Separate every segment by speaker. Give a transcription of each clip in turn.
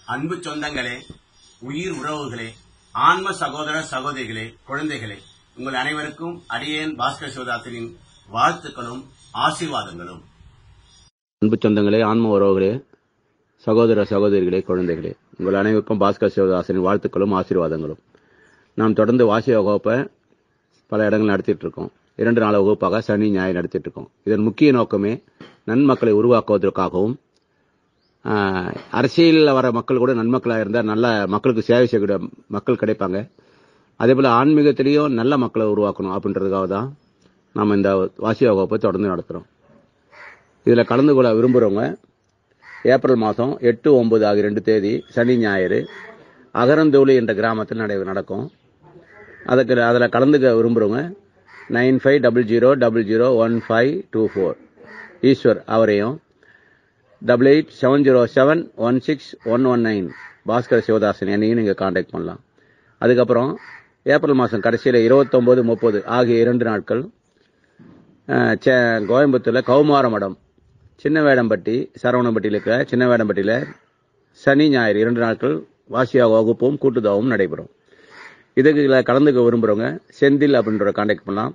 Speaker 1: அன்பு சொந்தங்களே உயிர் உறவுகளே ஆன்ம சகோதர சகோதரிகளே குழந்தைகளே உங்கள் அனைவருக்கும் அடியேன் பாஸ்கர் சிவதாசனின் வாழ்த்துக்களும் ஆசீர்வாதங்களும்
Speaker 2: அன்பு சொந்தங்களே ஆன்ம உறவுகளே சகோதர சகோதரிகளே குழந்தைகளே உங்கள் அனைவருக்கும் பாஸ்கர் சிவதாசனின் வாழ்த்துக்களும் ஆசீர்வாதங்களும் நாம் தொடர்ந்து வாசிய வகுப்பை பல இடங்கள் நடத்திட்டு இருக்கோம் இரண்டு நாள் வகுப்பாக சனி ஞாயிறு நடத்திட்டு இருக்கோம் இதன் முக்கிய நோக்கமே நன்மக்களை உருவாக்குவதற்காகவும் ஆஹ், அரசியலில் வர மக்கள் கூட நன்மக்களாக இருந்தால் நல்ல மக்களுக்கு சேவை செய்யக்கூடிய மக்கள் கிடைப்பாங்க அதே போல ஆன்மீகத்திலையும் நல்ல மக்களை உருவாக்கணும் அப்படின்றதுக்காக தான் நாம் இந்த வாசிய வகுப்பை தொடர்ந்து நடத்துகிறோம் இதில் கலந்து கொள்ள விரும்புகிறவங்க ஏப்ரல் மாதம் எட்டு ஒன்பது ஆகிய ரெண்டு தேதி சனி ஞாயிறு அகரந்தோலி என்ற கிராமத்தில் நடை நடக்கும் அதுக்கு அதில் கலந்துக்க விரும்புகிறவங்க nine five double zero double zero one five two four Eswar அவரையும் double eight seven zero seven one six one one nine Bhaskar Sivadasan என்னையும் நீங்கள் காண்டாக்ட் பண்ணலாம் அதுக்கப்புறம் ஏப்ரல் மாதம் கடைசியில் இருபத்தொம்போது முப்பது ஆகிய இரண்டு நாட்கள் அஹ், சே- கோயம்புத்தூர்ல கௌமார மடம் சின்ன வேடம்பட்டி சரவணம்பட்டியில் இருக்கிற சின்ன வேடம்பட்டியில் சனி ஞாயிறு இரண்டு நாட்கள் வாசியாக வகுப்பும் கூட்டுதாவும் நடைபெறும் இதுக்கு இதுல கலந்துக்க விரும்புகிறவங்க செந்தில் அப்படின்ற கான்டாக்ட் பண்ணலாம்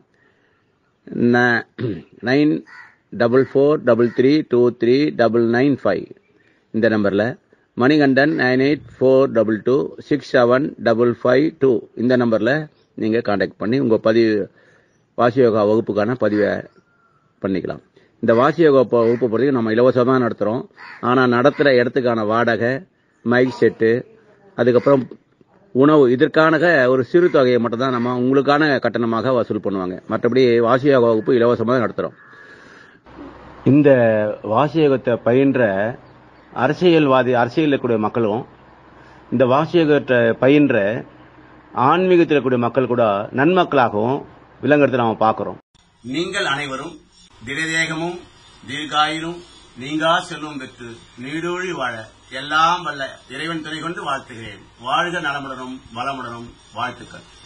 Speaker 2: nine double four double three two three double nine five இந்த நம்பரில் Manikandan nine eight four double two six seven double five two இந்த நம்பரில் நீங்கள் கான்டாக்ட் பண்ணி உங்கள் பதிவு வாசி யோகா வகுப்புக்கான பதிவை பண்ணிக்கலாம் இந்த வாசி யோகா ப- வகுப்பு பொறுத்தவரைக்கும் நம்ம இலவசமாக நடத்துகிறோம் ஆனால் நடத்துகிற இடத்துக்கான வாடகை மைக் செட்டு அதுக்கப்புறம் உணவு இதற்கான ஒரு சிறு தொகையை மட்டும் தான் நம்ம உங்களுக்கான கட்டணமாக வசூல் பண்ணுவாங்க மற்றபடி வாசி யோகா வகுப்பு இலவசமாக நடத்துகிறோம் இந்த வாசியோகத்தை பயின்ற அரசியல்வாதி அரசியலில் இருக்கக்கூடிய மக்களும் இந்த வாசியோகத்தை பயின்ற ஆன்மீகத்தில் இருக்கக்கூடிய மக்கள் கூட நன்மக்களாகவும் விளங்குறதை நாம பார்க்கிறோம்
Speaker 1: நீங்கள் அனைவரும் திடதேகமும் தீர்காயிலும் நீங்கா செல்வம் பெற்று நீடூழி வாழ எல்லாம் வல்ல இறைவன் துணை கொண்டு வாழ்த்துகிறேன் வாழ்க நலமுடனும் வளமுடனும் வாழ்த்துக்கள்